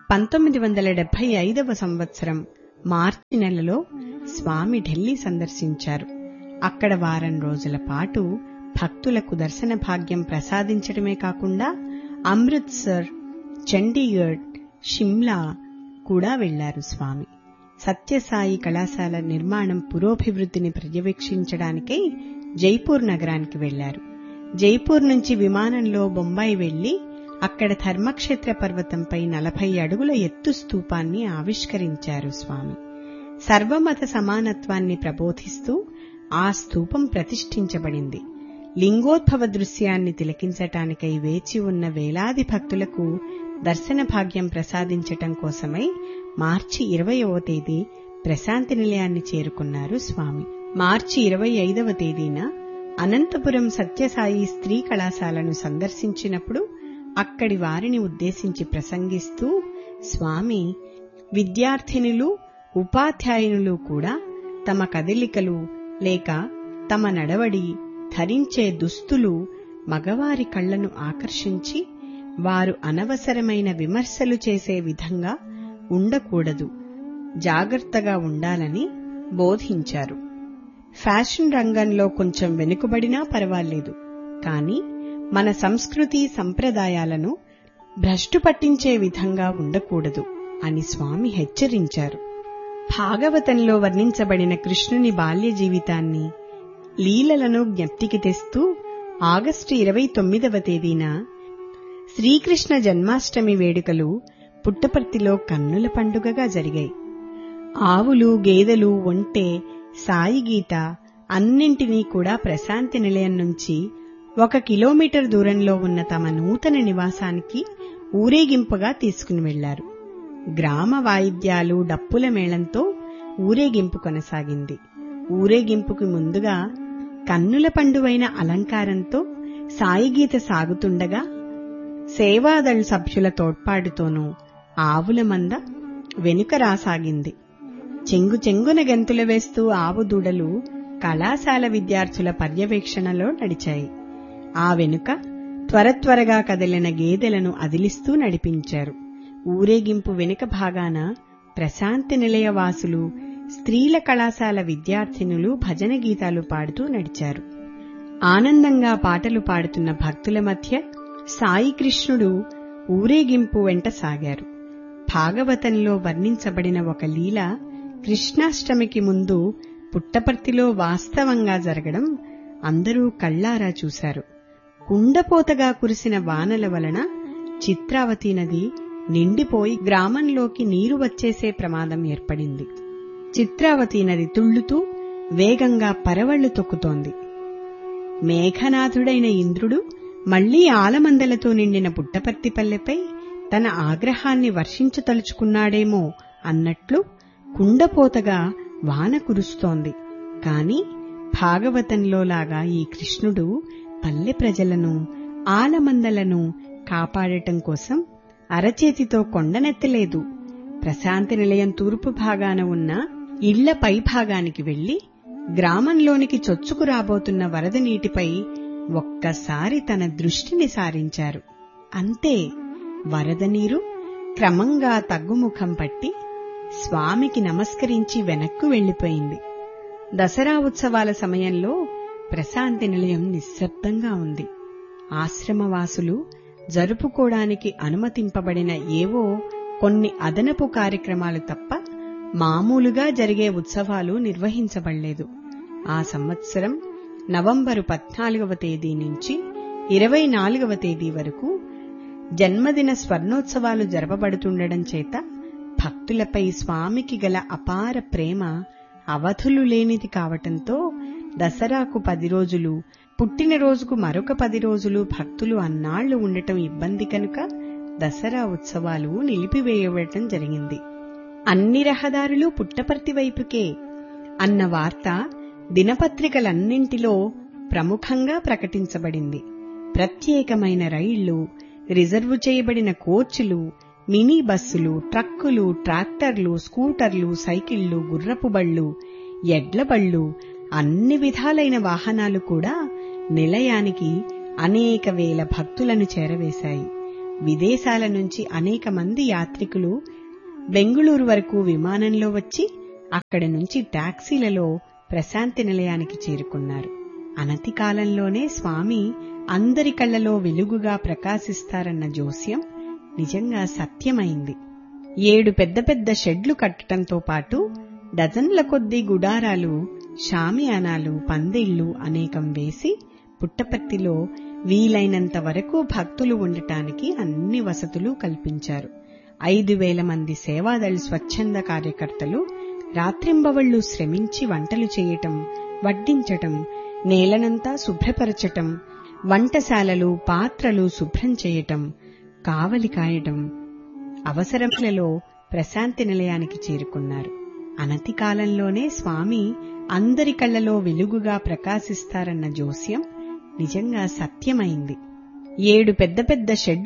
పంతొమ్మిది వందల డెబ్బై ఐదవ సంవత్సరం మార్చి నెలలో స్వామి ఢిల్లీ సందర్శించారు అక్కడ వారం రోజుల పాటు భక్తులకు దర్శన భాగ్యం ప్రసాదించడమే కాకుండా అమృత్సర్ చండీగఢ్ షిమ్లా కూడా వెళ్లారు స్వామి సత్యసాయి కళాశాల నిర్మాణం పురోభివృద్ధిని పర్యవేక్షించడానికై జైపూర్ నగరానికి వెళ్లారు జైపూర్ నుంచి విమానంలో బొంబాయి వెళ్లి అక్కడ ధర్మక్షేత్ర పర్వతంపై నలభై అడుగుల ఎత్తు స్తూపాన్ని ఆవిష్కరించారు స్వామి సర్వమత సమానత్వాన్ని ప్రబోధిస్తూ ఆ స్తూపం ప్రతిష్ఠించబడింది లింగోద్భవ దృశ్యాన్ని తిలకించటానికై వేచి ఉన్న వేలాది భక్తులకు దర్శన భాగ్యం ప్రసాదించటం కోసమై మార్చి ఇరవయవ తేదీ ప్రశాంతి నిలయాన్ని చేరుకున్నారు స్వామి మార్చి ఇరవై ఐదవ తేదీన అనంతపురం సత్యసాయి స్త్రీ కళాశాలను సందర్శించినప్పుడు అక్కడి వారిని ఉద్దేశించి ప్రసంగిస్తూ స్వామి విద్యార్థినులు ఉపాధ్యాయునులు కూడా తమ కదలికలు లేక తమ నడవడి ధరించే దుస్తులు మగవారి కళ్లను ఆకర్షించి వారు అనవసరమైన విమర్శలు చేసే విధంగా ఉండకూడదు జాగ్రత్తగా ఉండాలని బోధించారు ఫ్యాషన్ రంగంలో కొంచెం వెనుకబడినా పర్వాలేదు కాని మన సంస్కృతి సంప్రదాయాలను భ్రష్టు పట్టించే విధంగా ఉండకూడదు అని స్వామి హెచ్చరించారు భాగవతంలో వర్ణించబడిన కృష్ణుని బాల్య జీవితాన్ని లీలలను జ్ఞప్తికి తెస్తూ ఆగస్టు ఇరవై తొమ్మిదవ తేదీన శ్రీకృష్ణ జన్మాష్టమి వేడుకలు పుట్టపర్తిలో కన్నుల పండుగగా జరిగాయి ఆవులు గేదెలు ఒంటె సాయి గీత అన్నింటినీ కూడా ప్రశాంతి నిలయం నుంచి ఒక కిలోమీటర్ దూరంలో ఉన్న తమ నూతన నివాసానికి ఊరేగింపుగా తీసుకుని వెళ్లారు గ్రామ వాయిద్యాలు డప్పుల మేళంతో ఊరేగింపు కొనసాగింది ఊరేగింపుకు ముందుగా కన్నుల పండువైన అలంకారంతో సాయిగీత సాగుతుండగా సేవాదళ్ సభ్యుల తోడ్పాటుతోనూ ఆవుల మంద వెనుక రాసాగింది చెంగు చెంగున గెంతులు వేస్తూ ఆవు దూడలు కళాశాల విద్యార్థుల పర్యవేక్షణలో నడిచాయి ఆ వెనుక త్వర త్వరగా కదిలిన గేదెలను అదిలిస్తూ నడిపించారు ఊరేగింపు వెనుక భాగాన ప్రశాంతి నిలయ వాసులు స్త్రీల కళాశాల విద్యార్థినులు భజన గీతాలు పాడుతూ నడిచారు ఆనందంగా పాటలు పాడుతున్న భక్తుల మధ్య సాయి కృష్ణుడు ఊరేగింపు వెంట సాగారు భాగవతంలో వర్ణించబడిన ఒక లీల కృష్ణాష్టమికి ముందు పుట్టపర్తిలో వాస్తవంగా జరగడం అందరూ కళ్లారా చూశారు కుండపోతగా కురిసిన వానల వలన చిత్రావతి నది నిండిపోయి గ్రామంలోకి నీరు వచ్చేసే ప్రమాదం ఏర్పడింది చిత్రావతి నది తుళ్లుతూ వేగంగా పరవళ్లు తొక్కుతోంది మేఘనాథుడైన ఇంద్రుడు మళ్లీ ఆలమందలతో నిండిన పుట్టపర్తిపల్లెపై తన ఆగ్రహాన్ని వర్షించతలుచుకున్నాడేమో అన్నట్లు కుండపోతగా వాన కురుస్తోంది కాని భాగవతంలోలాగా ఈ కృష్ణుడు పల్లె ప్రజలను ఆలమందలను కాపాడటం కోసం అరచేతితో కొండనెత్తలేదు ప్రశాంతి నిలయం తూర్పు భాగాన ఉన్న ఇళ్ల పైభాగానికి వెళ్లి గ్రామంలోనికి చొచ్చుకు రాబోతున్న వరద నీటిపై ఒక్కసారి తన దృష్టిని సారించారు అంతే వరద నీరు క్రమంగా తగ్గుముఖం పట్టి స్వామికి నమస్కరించి వెనక్కు వెళ్లిపోయింది దసరా ఉత్సవాల సమయంలో ప్రశాంతి నిలయం నిశ్శబ్దంగా ఉంది ఆశ్రమవాసులు జరుపుకోవడానికి అనుమతింపబడిన ఏవో కొన్ని అదనపు కార్యక్రమాలు తప్ప మామూలుగా జరిగే ఉత్సవాలు నిర్వహించబడలేదు ఆ సంవత్సరం నవంబరు పద్నాలుగవ తేదీ నుంచి ఇరవై నాలుగవ తేదీ వరకు జన్మదిన స్వర్ణోత్సవాలు జరపబడుతుండడం చేత భక్తులపై స్వామికి గల అపార ప్రేమ అవధులు లేనిది కావటంతో దసరాకు పది రోజులు పుట్టినరోజుకు మరొక పది రోజులు భక్తులు అన్నాళ్లు ఉండటం ఇబ్బంది కనుక దసరా ఉత్సవాలు నిలిపివేయబడటం జరిగింది అన్ని రహదారులు పుట్టపర్తి వైపుకే అన్న వార్త దినపత్రికలన్నింటిలో ప్రముఖంగా ప్రకటించబడింది ప్రత్యేకమైన రైళ్లు రిజర్వు చేయబడిన కోచ్లు మినీ బస్సులు ట్రక్కులు ట్రాక్టర్లు స్కూటర్లు సైకిళ్లు గుర్రపు బళ్ళు ఎడ్ల బళ్ళు అన్ని విధాలైన వాహనాలు కూడా నిలయానికి అనేక వేల భక్తులను చేరవేశాయి విదేశాల నుంచి అనేక మంది యాత్రికులు బెంగుళూరు వరకు విమానంలో వచ్చి అక్కడి నుంచి టాక్సీలలో ప్రశాంతి నిలయానికి చేరుకున్నారు అనతి కాలంలోనే స్వామి అందరి కళ్లలో వెలుగుగా ప్రకాశిస్తారన్న జోస్యం నిజంగా సత్యమైంది ఏడు పెద్ద పెద్ద షెడ్లు కట్టడంతో పాటు డజన్ల కొద్దీ గుడారాలు షామియానాలు పందిళ్లు అనేకం వేసి పుట్టపర్తిలో వీలైనంత వరకు భక్తులు ఉండటానికి అన్ని వసతులు కల్పించారు ఐదు వేల మంది సేవాదళ్ స్వచ్ఛంద కార్యకర్తలు రాత్రింబవళ్లు శ్రమించి వంటలు చేయటం వడ్డించటం నేలనంతా శుభ్రపరచటం వంటశాలలు పాత్రలు శుభ్రం చేయటం కావలి కాయటం అవసరములలో ప్రశాంతి నిలయానికి చేరుకున్నారు అనతి కాలంలోనే స్వామి అందరి కళ్లలో వెలుగుగా ప్రకాశిస్తారన్న జోస్యం నిజంగా సత్యమైంది ఏడు పెద్ద పెద్ద షెడ్